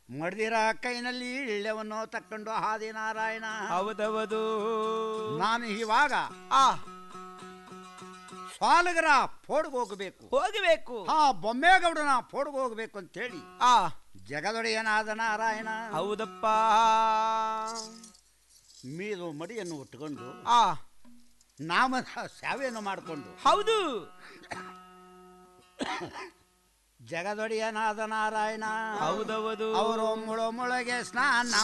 ಮಡ್ದಿರ ಕೈನಲ್ಲಿ ಇಳ್ಳೆವನ್ನು ತಕ್ಕೊಂಡು ಹಾದಿ ನಾರಾಯಣ ಹೌದವದು ನಾನು ಇವಾಗ ಆ ಸಾಲಗರ ಫೋಡ್ಗೆ ಹೋಗಬೇಕು ಹೋಗಬೇಕು ಆ ಬೊಮ್ಮೇಗೌಡನ ಫೋಡ್ಗೆ ಹೋಗ್ಬೇಕು ಅಂತೇಳಿ ಆ ಜಗದೊಡೆಯನಾದ ನಾರಾಯಣ ಹೌದಪ್ಪ ಮೀದು ಮಡಿಯನ್ನು ಉಟ್ಕೊಂಡು ಆ ನಾಮದ ಸೇವೆಯನ್ನು ಮಾಡಿಕೊಂಡು ಹೌದು ಜಗದೊಡೆಯನಾದ ನಾರಾಯಣ ಹೌದವದು ಅವರು ಮುಳ ಮುಳಗೆ ಸ್ನಾನ